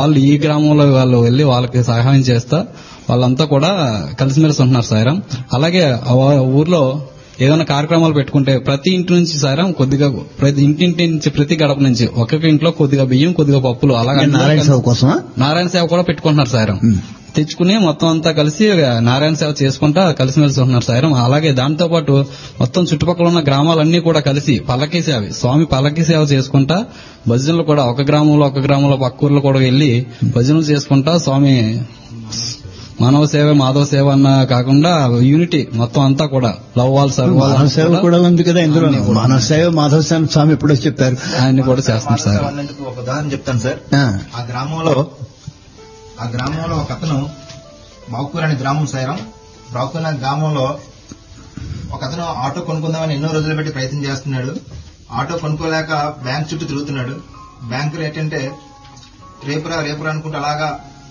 వాళ్ళు ఈ గ్రామంలో వాళ్ళు వెళ్ళి వాళ్ళకి సహాయం చేస్తా వాళ్ళంతా కూడా కలిసిమెలిసి ఉంటున్నారు సాయిరాం అలాగే ఆ ఊర్లో ఏదైనా కార్యక్రమాలు పెట్టుకుంటే ప్రతి ఇంటి నుంచి సాయిరాం కొద్దిగా ప్రతి ఇంటింటి నుంచి ప్రతి గడప నుంచి ఒక్కొక్క ఇంట్లో కొద్దిగా బియ్యం కొద్దిగా పప్పులు అలాగే నారాయణ సేవ కోసమా నారాయణ సేవ కూడా పెట్టుకుంటున్నారు సాయిరాం తెచ్చుకుని మొత్తం అంతా కలిసి నారాయణ సేవ చేసుకుంటా కలిసిమెలిసి ఉంటున్నారు సాయిరం అలాగే దాంతో పాటు మొత్తం చుట్టుపక్కల ఉన్న గ్రామాలన్నీ కూడా కలిసి పల్లకీ సేవ స్వామి పల్లకీ సేవ చేసుకుంటా భజనలు కూడా ఒక గ్రామంలో ఒక గ్రామంలో పక్క ఊర్లో కూడా వెళ్ళి భజనలు చేసుకుంటా స్వామి మానవ సేవ మాధవ సేవ అన్న కాకుండా యూనిటీ మొత్తం అంతా కూడా లవ్ వాల్ సర్వ్ మానవ సేవ కూడా ఉంది కదా ఇందులో మానవ సేవ మాధవ సేవ స్వామి ఎప్పుడో చెప్పారు ఆయన్ని కూడా చేస్తున్నారు సార్ వాడినందుకు ఒక ఉదాహరణ చెప్తాను సార్ ఆ, ఆ గ్రామంలో ఆ గ్రామంలో ఒక అతను బావుకూర్ అనే గ్రామం సాయరం బావుకూర్ అనే గ్రామంలో ఒక అతను ఆటో కొనుక్కుందామని ఎన్నో రోజులు పెట్టి ప్రయత్నం చేస్తున్నాడు ఆటో కొనుక్కోలేక బ్యాంక్ చుట్టూ తిరుగుతున్నాడు బ్యాంకు ఏంటంటే రేపురా రేపురా అనుకుంటూ అలాగా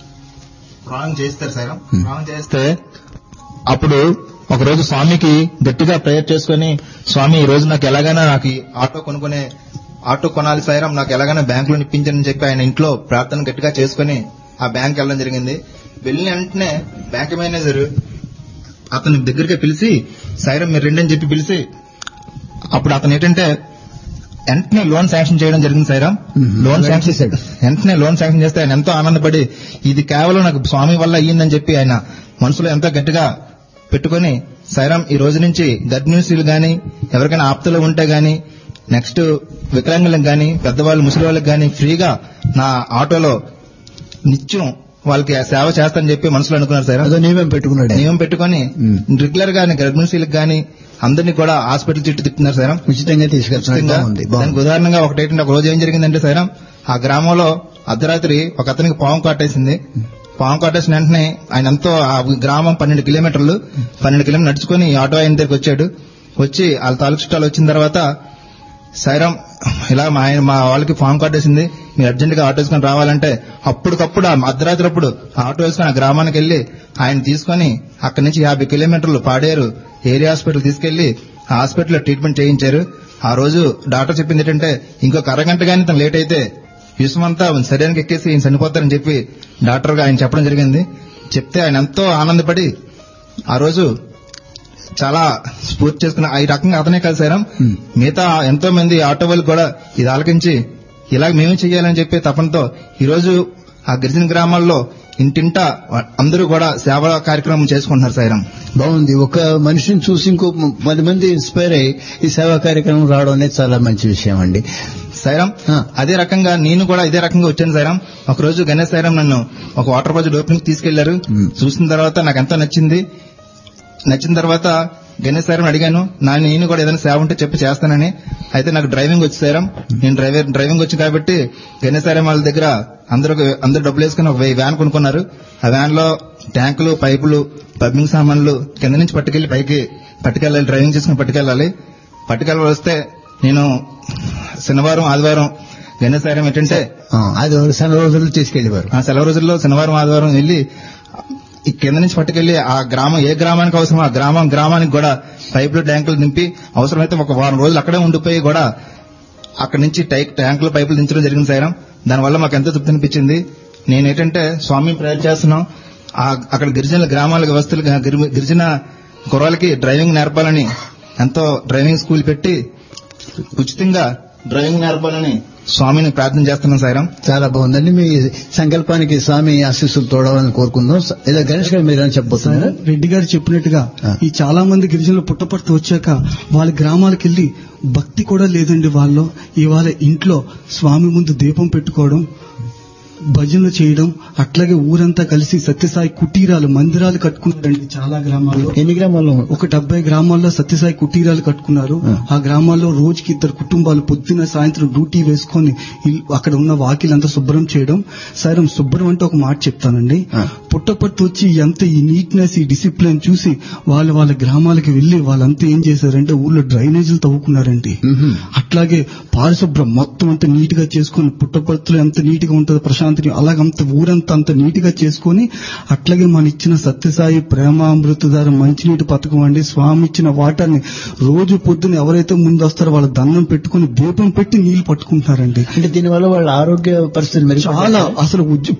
ప్రాణం చేస్తారు సార్ ప్రాణం చేస్తే అప్పుడు ఒక రోజు స్వామికి గట్టిగా ప్రేయర్ చేసుకుని స్వామి ఈ రోజు నాకు ఎలాగైనా నాకు ఈ ఆటో కొనుక్కునే ఆటో కొనాలి సాయిరాం నాకు ఎలాగైనా బ్యాంకులో ఇప్పించని చెప్పి ఆయన ఇంట్లో ప్రార్థన గట్టిగా చేసుకుని ఆ బ్యాంక్ వెళ్ళడం జరిగింది వెళ్ళిన వెంటనే బ్యాంక్ మేనేజర్ అతని దగ్గరికి పిలిచి సాయిరాం మీరు రెండని చెప్పి పిలిచి అప్పుడు అతను ఏంటంటే వెంటనే లోన్ శాంక్షన్ చేయడం జరిగింది సాయిరాం మ్మ్. లోన్ శాంక్షన్ చేశాడు. వెంటనే లోన్ శాంక్షన్ చేస్తే ఆయన ఎంతో ఆనందపడి ఇది కేవలం నాకు స్వామి వల్ల అయ్యిందని చెప్పి ఆయన మనసులో ఎంతో గట్టిగా పెట్టుకొని సైరాం ఈ రోజు నుంచి గర్భిణీ స్త్రీలు గాని ఎవరికైనా ఆప్తలు ఉంటే గాని నెక్స్ట్ వికలాంగులకు గాని పెద్దవాళ్ళు ముసలి వాళ్ళకి గాని ఫ్రీగా నా ఆటోలో నిత్యం వాళ్ళకి ఆ సేవ చేస్తానని చెప్పి మనసులో అనుకున్నారు సైరాం అదో నియమం పెట్టుకున్నాడు నియమం పెట్టుకొని మ్మ్. రెగ్యులర్ గా గర్భిణీ స్త్రీలకు గాని అందరినీ కూడా హాస్పిటల్ చుట్టూ తిప్పుతున్నారు సైరాం ఉచితంగా తీసుకెళ్తున్నాడు ఖచ్చితంగా. బాగుంది దానికి బాగుంది ఉదాహరణగా ఒకటేంటంటే ఒక రోజు ఏం జరిగిందంటే సైరాం ఆ గ్రామంలో అర్ధరాత్రి ఒక అతనికి పాము కాటేసింది పాము కాటేసిన వెంటనే ఆయన ఎంతో ఆ గ్రామం పన్నెండు కిలోమీటర్లు పన్నెండు కిలోమీటర్లు నడుచుకొని ఈ ఆటో ఆయన దగ్గరికి వచ్చాడు వచ్చి వాళ్ళ తాలూకు చుట్టాలు వచ్చిన తర్వాత సైరాం ఇలా మా ఆయన మా వాళ్ళకి ఫామ్ కార్డ్ వేసింది మీరు అర్జెంట్ గా ఆటో వేసుకొని రావాలంటే అప్పటికప్పుడు ఆ అర్ధరాత్రి అప్పుడు ఆ ఆటో వేసుకొని ఆ గ్రామానికి వెళ్లి ఆయన తీసుకొని అక్కడి నుంచి యాభై కిలోమీటర్లు పాడేరు ఏరియా హాస్పిటల్ తీసుకెళ్లి ఆ హాస్పిటల్లో ట్రీట్మెంట్ చేయించారు ఆ రోజు డాక్టర్ చెప్పింది ఏంటంటే ఇంకొక అరగంట కానీ తను లేట్ అయితే విషమంతా శరీరానికి ఎక్కేసి ఈయన చనిపోతారని చెప్పి డాక్టర్ గా ఆయన చెప్పడం జరిగింది చెప్తే ఆయన ఎంతో ఆనందపడి ఆ రోజు చాలా స్ఫూర్తి చేసుకున్న ఈ రకంగా అతనే కాదు సారం Hmm. మిగతా ఎంతో మంది ఆటో వాళ్ళు కూడా ఇది ఆలకించి ఇలా మేమే చేయాలని చెప్పి తపనతో ఈ రోజు ఆ గిరిజన గ్రామాల్లో ఇంటింటా వా- అందరూ కూడా సేవా కార్యక్రమం చేసుకుంటున్నారు సాయిరాం బాగుంది ఒక మనిషిని చూసి ఇంకో పది మంది ఇన్స్పైర్ అయ్యి ఈ సేవా కార్యక్రమం రావడం అనేది చాలా మంచి విషయం అండి సైరాం ఆ. అదే రకంగా నేను కూడా ఇదే రకంగా వచ్చాను సైరాం ఒక రోజు గణేష్ సైరాం నన్ను ఒక వాటర్ ప్రాజెక్ట్ ఓపెనింగ్ తీసుకెళ్లారు మ్. చూసిన తర్వాత నాకు ఎంతో నచ్చింది నచ్చిన తర్వాత గణేష్ సార్ అడిగాను నా నేను కూడా ఏదైనా సేవ ఉంటే చెప్పి చేస్తానని అయితే నాకు డ్రైవింగ్ వచ్చి సారం నేను డ్రైవర్ డ్రైవింగ్ వచ్చి కాబట్టి గణేష్ సార్ వాళ్ళ దగ్గర అందరూ ఒక- అందరూ డబ్బులు వేసుకుని ఒక వెయ్యి వ్యాన్ కొనుక్కున్నారు ఆ వ్యాన్ లో ట్యాంకులు పైపులు పంపింగ్ సామాన్లు కింద నుంచి పట్టుకెళ్లి పైకి పట్టుకెళ్ళాలి డ్రైవింగ్ చేసుకుని పట్టుకెళ్ళాలి పట్టుకెళ్ళి వస్తే నేను శనివారం ఆదివారం గణేష్ సారం ఏంటంటే ఆ, అది ఒక సెలవు రోజులు తీసుకెళ్లేవారు ఆ సెలవు రోజుల్లో శనివారం ఆదివారం వెళ్ళి ఈ కింద నుంచి పట్టుకెళ్లి ఆ గ్రామం ఏ గ్రామానికి అవసరం ఆ గ్రామం గ్రామానికి కూడా పైపులు ట్యాంకులు నింపి అవసరమైతే ఒక వారం రోజులు అక్కడే ఉండిపోయి కూడా అక్కడి నుంచి టై ట్యాంకులు పైపులు దించడం జరిగింది సాయం దానివల్ల మాకు ఎంతో తృప్తి అనిపించింది నేనేంటంటే స్వామి ప్రేయర్ చేస్తున్నాం ఆ అక్కడ గిరిజన గ్రామాల వ్యవస్థలు గిరిజన కుర్రాలకి డ్రైవింగ్ నేర్పాలని ఎంతో డ్రైవింగ్ స్కూల్ పెట్టి ఉచితంగా డ్రైవింగ్ నేర్పాలని స్వామిని ప్రార్థన చేస్తున్నాం సాయిరాం చాలా బాగుందండి మీ సంకల్పానికి స్వామి ఆశీస్సులు తోడవాలని కోరుకుందాం ఏదో గణేష్ గారు మీరు చెప్పబోతున్నారు రెడ్డి గారు చెప్పినట్టుగా ఆ. ఈ చాలా మంది గిరిజనులు పుట్టపర్తి వచ్చాక వాళ్ళ గ్రామాలకు వెళ్లి భక్తి కూడా లేదండి వాళ్ళు ఇవాళ ఇంట్లో స్వామి ముందు దీపం పెట్టుకోవడం భజనలు చేయడం అట్లాగే ఊరంతా కలిసి సత్యసాయి కుటీరాలు మందిరాలు కట్టుకున్నారండి చాలా గ్రామాల్లో ఎన్ని గ్రామాల్లో ఒక డెబ్బై గ్రామాల్లో సత్యసాయి కుటీరాలు కట్టుకున్నారు ఆ. ఆ గ్రామాల్లో రోజుకి ఇద్దరు కుటుంబాలు పొద్దున సాయంత్రం డ్యూటీ వేసుకొని ఇల్- అక్కడ ఉన్న వాకిలంతా శుభ్రం చేయడం సరే శుభ్రం అంటే ఒక మాట చెప్తానండి ఆ. పుట్టపర్తి వచ్చి ఎంత ఈ నీట్నెస్ ఈ డిసిప్లిన్ చూసి వాళ్ళు వాళ్ళ గ్రామాలకు వెళ్లి వాళ్ళంతా ఏం చేశారంటే ఊళ్ళో డ్రైనేజీలు తవ్వుకున్నారండి మ్మ్. అట్లాగే పారిశుభ్రం మొత్తం అంత నీట్ గా చేసుకుని పుట్టపర్తిలో ఎంత నీట్ గా ఉంటుందో ప్రశాంతి అలాగంత ఊరంతా అంత నీట్ గా చేసుకుని అట్లాగే మన ఇచ్చిన సత్యసాయి ప్రేమామృతధార మంచినీటి పథకం అండి స్వామి ఇచ్చిన వాటర్ని రోజు పొద్దున ఎవరైతే ముందు వస్తారో వాళ్ళ దండం పెట్టుకుని దీపం పెట్టి నీళ్లు పట్టుకుంటున్నారండి అంటే దీనివల్ల వాళ్ళ ఆరోగ్య పరిస్థితి మెరుగు చాలా అసలు ఉజ్జు-